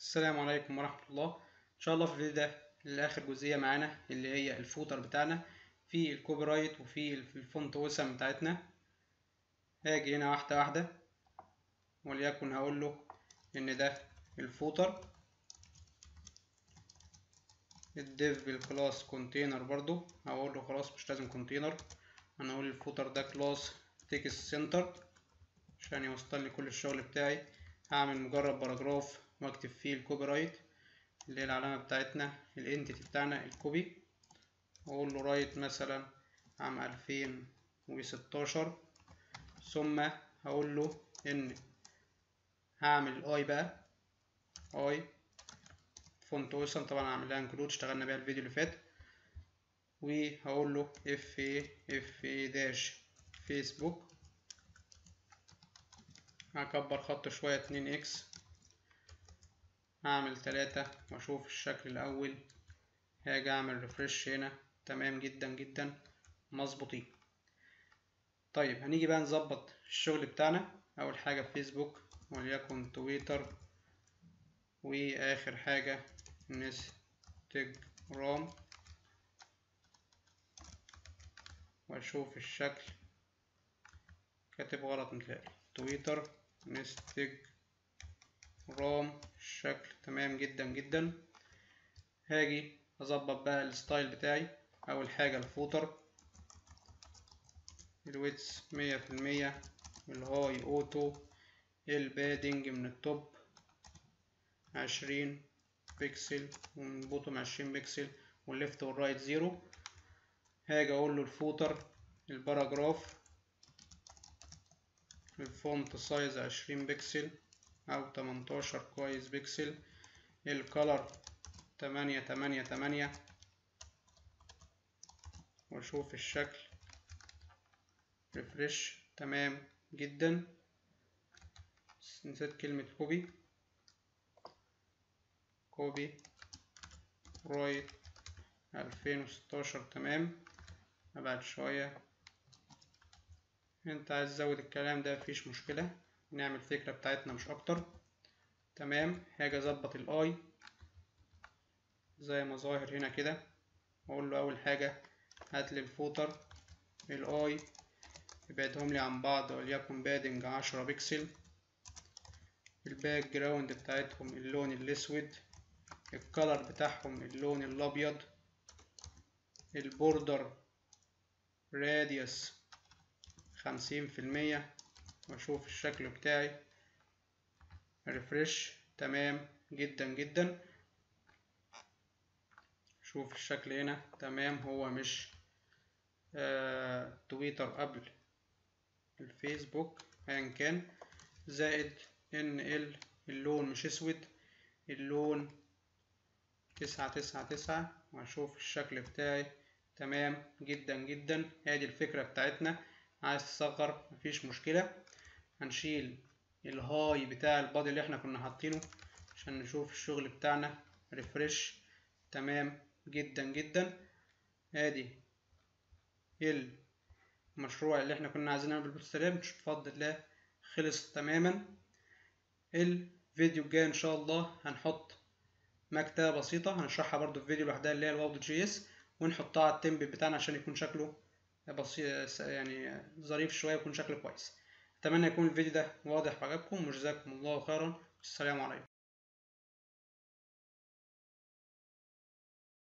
السلام عليكم ورحمة الله إن شاء الله في الفيديو ده لآخر جزئية معانا اللي هي الفوتر بتاعنا في الكوبي رايت وفي الفونت وسم بتاعتنا هاجي هنا واحدة واحدة وليكن هقول له إن ده الفوتر الديف بالكلاس كونتينر برضو هقول له خلاص مش لازم كونتينر أنا هقول الفوتر ده كلاس تكست سنتر عشان يوصل لي كل الشغل بتاعي هعمل مجرد باراجراف واكتب فيه الكوبي رايت اللي هي العلامة بتاعتنا الانتيتي بتاعنا الكوبي واقول له رايت مثلا عام ألفين وستاشر ثم هقول له ان هعمل اي بقى اي فونت وسم طبعا هعمل لها انكلود اشتغلنا بيها الفيديو اللي فات وهقول له اف اي اف اي داش فيسبوك هكبر خط شوية اتنين اكس هعمل تلاتة واشوف الشكل الاول هاجي اعمل ريفرش هنا تمام جدا جدا مظبوطين طيب هنيجي بقى نظبط الشغل بتاعنا اول حاجة فيسبوك وليكن تويتر واخر حاجة انستجرام واشوف الشكل كاتب غلط متلاقي تويتر انستجرام الشكل تمام جدا جدا هاجي اظبط بقى الستايل بتاعي اول حاجة الفوتر الويتس مية في المية الهاي اوتو البادنج من التوب عشرين بيكسل ومن البوتوم عشرين بيكسل والليفت والرايت زيرو هاجي اقول له الفوتر الباراجراف الفونت سايز عشرين بكسل او تمنتاشر كويس بكسل الكالر تمانية تمانية تمانية واشوف الشكل ريفرش تمام جدا نسيت كلمة كوبي كوبي رايت ألفين وستاشر تمام أبعد شوية انت عايز تزود الكلام ده مفيش مشكلة نعمل فكرة بتاعتنا مش اكتر تمام هاجي اظبط الاي زي ما ظاهر هنا كده واقول له اول حاجة هاتلي الفوتر الاي ابعدهم لي عن بعض وليكن بادنج عشرة بكسل الباك جراوند بتاعتهم اللون الاسود الكلر بتاعهم اللون الابيض البوردر راديوس خمسين في المية واشوف الشكل بتاعي ريفرش تمام جدا جدا شوف الشكل هنا تمام هو مش آه تويتر قبل الفيسبوك ايا كان زائد ان ال اللون مش اسود اللون تسعة تسعة تسعة واشوف الشكل بتاعي تمام جدا جدا ادي الفكرة بتاعتنا عايز تصغر مفيش مشكلة هنشيل الهاي بتاع البادي اللي احنا كنا حاطينه عشان نشوف الشغل بتاعنا ريفرش تمام جدا جدا ادي المشروع اللي احنا كنا عايزين نعمله بالبوتستراب بفضل الله خلص تماما الفيديو الجاي ان شاء الله هنحط مكتبة بسيطة هنشرحها برضو في فيديو لوحدها اللي هي الواو جي اس ونحطها على التمبل بتاعنا عشان يكون شكله بسيط يعني ظريف شوية ويكون شكله كويس أتمنى يكون الفيديو ده واضح وعجبكم وجزاكم الله خيرا السلام عليكم